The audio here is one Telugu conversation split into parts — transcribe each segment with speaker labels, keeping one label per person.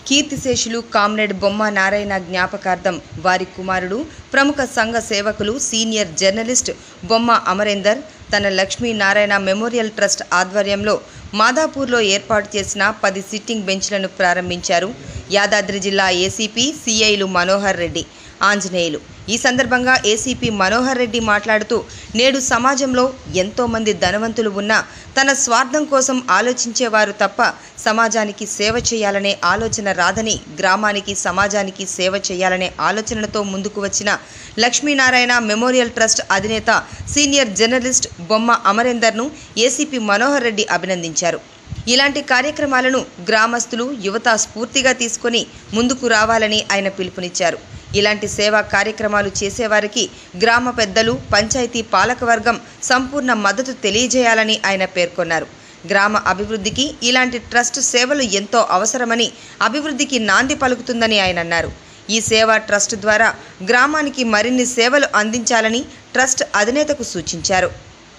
Speaker 1: కీర్తిశేషులు కామ్రేడ్ బొమ్మ నారాయణ జ్ఞాపకార్థం వారి కుమారుడు ప్రముఖ సంఘ సేవకులు సీనియర్ జర్నలిస్ట్ బొమ్మ అమరేందర్ తన లక్ష్మీనారాయణ మెమోరియల్ ట్రస్ట్ ఆధ్వర్యంలో మాదాపూర్లో ఏర్పాటు చేసిన పది సిట్టింగ్ బెంచ్లను ప్రారంభించారు యాదాద్రి జిల్లా ఏసీపీ సిఐలు మనోహర్ రెడ్డి ఆంజనేయులు ఈ సందర్భంగా ఏసీపీ మనోహర్ రెడ్డి మాట్లాడుతూ నేడు సమాజంలో ఎంతోమంది ధనవంతులు ఉన్నా తన స్వార్థం కోసం ఆలోచించేవారు తప్ప సమాజానికి సేవ చేయాలనే ఆలోచన రాదని గ్రామానికి సమాజానికి సేవ చేయాలనే ఆలోచనలతో ముందుకు వచ్చిన లక్ష్మీనారాయణ మెమోరియల్ ట్రస్ట్ అధినేత సీనియర్ జర్నలిస్ట్ బొమ్మ అమరేందర్ను ఏసీపీ మనోహర్ రెడ్డి అభినందించారు ఇలాంటి కార్యక్రమాలను గ్రామస్తులు యువత స్ఫూర్తిగా తీసుకొని ముందుకు రావాలని ఆయన పిలుపునిచ్చారు ఇలాంటి సేవా కార్యక్రమాలు చేసేవారికి గ్రామ పెద్దలు పంచాయతీ పాలకవర్గం సంపూర్ణ మద్దతు తెలియజేయాలని ఆయన పేర్కొన్నారు గ్రామ అభివృద్ధికి ఇలాంటి ట్రస్ట్ సేవలు ఎంతో అవసరమని అభివృద్ధికి నాంది పలుకుతుందని ఆయన అన్నారు ఈ సేవా ట్రస్ట్ ద్వారా గ్రామానికి మరిన్ని సేవలు అందించాలని ట్రస్ట్ అధినేతకు సూచించారు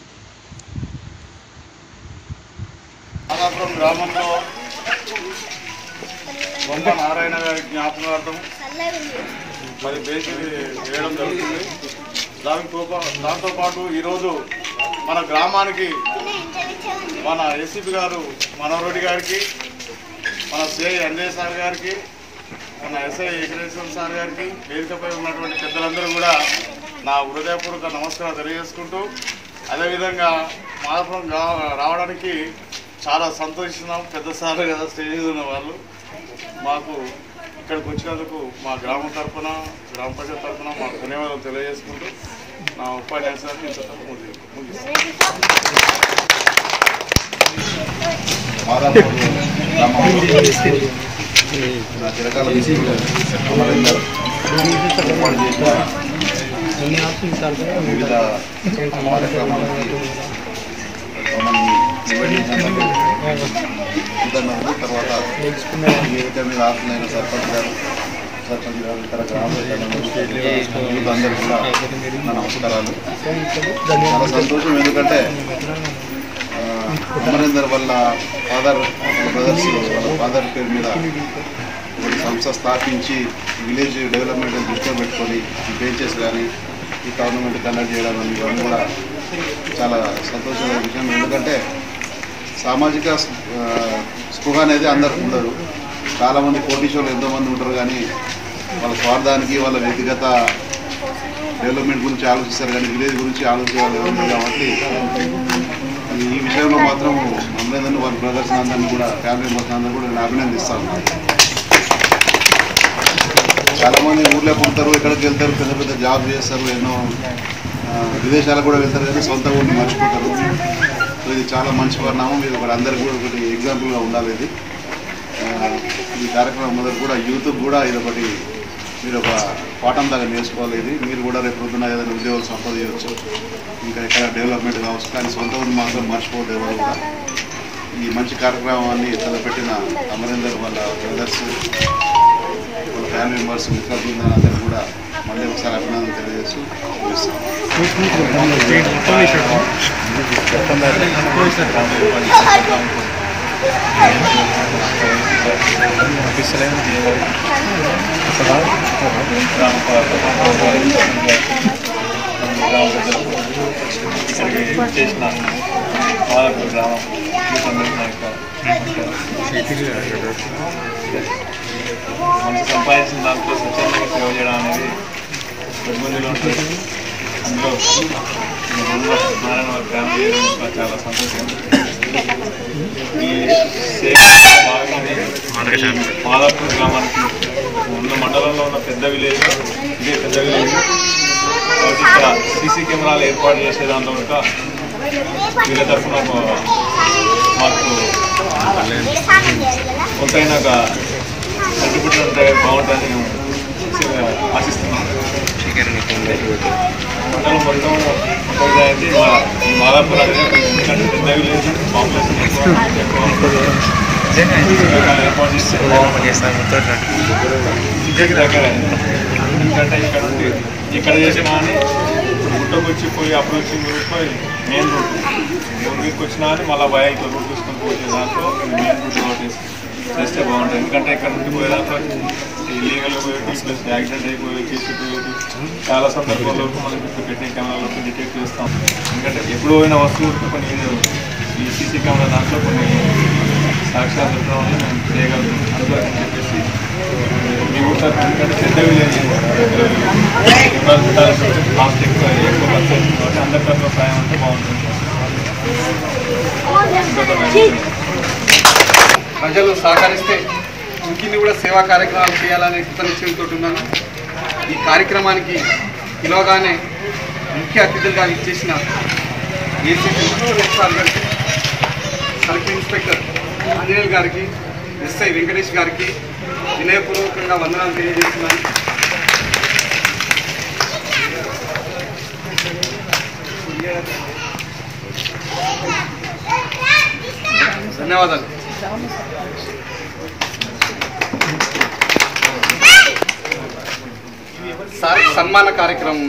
Speaker 2: మాదాపురం గ్రామంలో బొమ్మ నారాయణ గారి జ్ఞాపకార్థం మరి బేసిక్ వేయడం జరుగుతుంది దానితో పా- దాంతోపాటు ఈరోజు మన గ్రామానికి మన ఏసీపీ గారు మనోరెడ్డి గారికి మన సిఐ అంజయ్ సార్ గారికి మన ఎస్ఐ వెంకటేశ్వర సార్ గారికి వేదికపై ఉన్నటువంటి పెద్దలందరూ కూడా నా హృదయపూర్వక నమస్కారం తెలియజేసుకుంటూ అదేవిధంగా మాదాపురం రా- రావడానికి చాలా సంతోషిస్తున్నాం పెద్ద సార్ కదా స్టేజ్ మీద ఉన్న వాళ్ళు మాకు ఇక్కడికి వచ్చినందుకు మా గ్రామం తరఫున గ్రామ ప్రజల తరఫున మాకు ధన్యవాదాలు తెలియజేసుకుంటూ నా ఉపన్యాసాన్ని ఇంతతో ముగి ముగిస్తాను
Speaker 3: మాదాపూర్ గ్రామంలో నా చిరకాల మిత్రుడు అమరేందర్ ఏర్పాటు చేసిన వివిధ కార్యక్రమాలకి మమ్మల్ని నివేదించినందుకు కృతజ్ఞతలు. తర్వాత వేదిక మీద ఆశలైన సర్పంచ్ గారు సర్పంచ్ గారు ఇతర గ్రామ ప్రజలందరూ అందరూ కూడా నా నమస్కారాలు చాలా సంతోషం ఎందుకంటే ఆ, అమరేందర్ వాళ్ళ ఫాదర్ వాళ్ళ బ్రదర్స్ వాళ్ళ ఫాదర్ పేరు మీద ఒక సంస్థ స్థాపించి విలేజ్ డెవలప్మెంట్ దృష్టిలో పెట్టుకొని ఈ బెంచెస్ కానీ ఈ టోర్నమెంట్ కండక్ట్ చేయడం అని ఇవన్నీ కూడా చాలా సంతోషమైన విషయం ఎందుకంటే సామాజిక ఆ, స్పృహ అనేది అందరికి ఉండదు చాలామంది కోటీశ్వరులు ఎంతోమంది ఉంటారు కానీ వాళ్ళ స్వార్థానికి వాళ్ళ వ్యక్తిగత డెవలప్మెంట్ గురించి ఆలోచిస్తారు కానీ విలేజ్ గురించి ఆలోచించే వాళ్ళు ఎవరు ఉండరు కాబట్టి ఈ విషయంలో మాత్రం అమరేందర్ని వాళ్ళ బ్రదర్స్ అందరినీ కూడా ఫ్యామిలీ మెంబర్స్ అందరినీ కూడా నేను అభినందిస్తాను చాలా మంది ఊర్లో పుడతారు ఎక్కడికి వెళ్తారు పెద్ద పెద్ద జాబ్ చేస్తారు ఎన్నో ఆ, విదేశాలకు కూడా వెళ్తారు కానీ సొంత ఊరిని మర్చిపోతారు సో ఇది చాలా మంచి పరిణామం ఇది ఒకటి అందరికి కూడా ఒకటి ఎగ్జాంపుల్గా ఉండాలి ఇది ఆ, ఈ కార్యక్రమం మొదలు కూడా యూత్ కూడా ఇది ఒకటి మీరు ఒక పాఠం దాకా నేర్చుకోవాలి ఇది మీరు కూడా రేపు పొద్దున ఏదైనా ఉద్యోగాలు సంపాదించవచ్చు ఇంకా ఎక్కడ డెవలప్మెంట్ కావచ్చు కానీ సొంత ఊరిని మాత్రం మర్చిపోవద్దు ఎవరు కూడా ఈ మంచి కార్యక్రమాన్ని తలపెట్టిన అమరేందర్ వాళ్ళ బ్రదర్స్ వాళ్ళ ఫ్యామిలీ మెంబర్స్ మిత్ర బృందం అందరూ కూడా మళ్ళీ ఒకసారి అభినందన తెలియజేస్తూ ముగిస్తాం.
Speaker 2: ఇక్కడికి చేసిన మాదాపూర్ గ్రామం వీటన్నిటి నా యొక్క మనం సంపాదించిన దాంట్లో స్వచ్ఛందంగా సేవ చేయడం అనేది ఇబ్బందిలో ఉంటుంది అందులో మన ఊళ్ళో నారాయణ వారి ఫ్యామిలీ కూడా చాలా సంతోషం ఈ సేవ భాగంగానే ఈ మాదాపూర్ గ్రామానికి ఉన్న మండలంలో ఉన్న పెద్ద విలేజ్ ఇదే పెద్ద విలేజ్ కాబట్టి ఇక్కడ సీసీ కెమెరాలు ఏర్పాటు చేసే దాంట్లో కూడా వీళ్ళ తరఫున ఒక- మాకు కొంతైనా ఒక కంట్రిబ్యూటర్ ఉంటే బాగుంటుందని మేము ఆశిస్తున్నాం మండలం మొత్తం ఒకటి అయితే మా- ఈ మాదాపూర్ అనేది ఎందుకంటే పెద్ద విలేజ్ పాపులేషన్ ఎక్కువ ఎక్కువ ఏర్పాటు చేస్తే ఇంటికి దగ్గర ఎందుకంటే ఇక్కడ ఉంది ఇక్కడ చేసినా అని గుట్టకు వచ్చి పోయి అప్రోచ్ పోయి మెయిన్ రూట్ ఊరికి వచ్చినా అని మళ్ళీ భయ ఇట్లా రూట్ తీసుకొని పోతే దాంట్లో మెయిన్ రూట్ రోడ్ వేసి
Speaker 4: చేస్తే బాగుంటుంది ఎందుకంటే ఇక్కడ నుండి పోయేదాకా ఈ లీగల్గా పోయేటి ప్లస్ యాక్సిడెంట్ అయిపోయి కేసు పోయేటి చాలా సందర్భాల్లో మనం ఇప్పుడు పెట్టిన కెమెరాలో డిటెక్ట్ చేస్తాం ఎందుకంటే ఎప్పుడు పోయిన వస్తువులకు కొన్ని ఈ సీసీ కెమెరా దాంట్లో కొన్ని సాక్ష్యాలు దొరకడం వల్ల మేము చేయగలుగుతాం అందువల్ల అని చెప్పేసి మీ ఊరు తరఫున ఎందుకంటే పెద్ద విలేజ్ ఇబ్బంది పెట్టాల్సి వస్తే కాస్ట్ ఎక్కువ ఎక్కువ ఖర్చు అవుతుంది కాబట్టి అందరి తరఫున సాయం అంటే బాగుంటుంది
Speaker 5: ప్రజలు సహకరిస్తే ఇంకిన్ని కూడా సేవా కార్యక్రమాలు చేయాలనే కృతనిశ్చయంతో ఉన్నాను ఈ కార్యక్రమానికి పిలవగానే ముఖ్య అతిథులుగా ఇచ్చేసిన ఏసీపీ సార్ గారికి సర్కిల్ ఇన్స్పెక్టర్ ఆంజనేయులు గారికి ఎస్ఐ వెంకటేష్ గారికి వినయపూర్వకంగా వందనాలు తెలియజేస్తున్నాను ధన్యవాదాలు సార్ సన్మాన కార్యక్రమం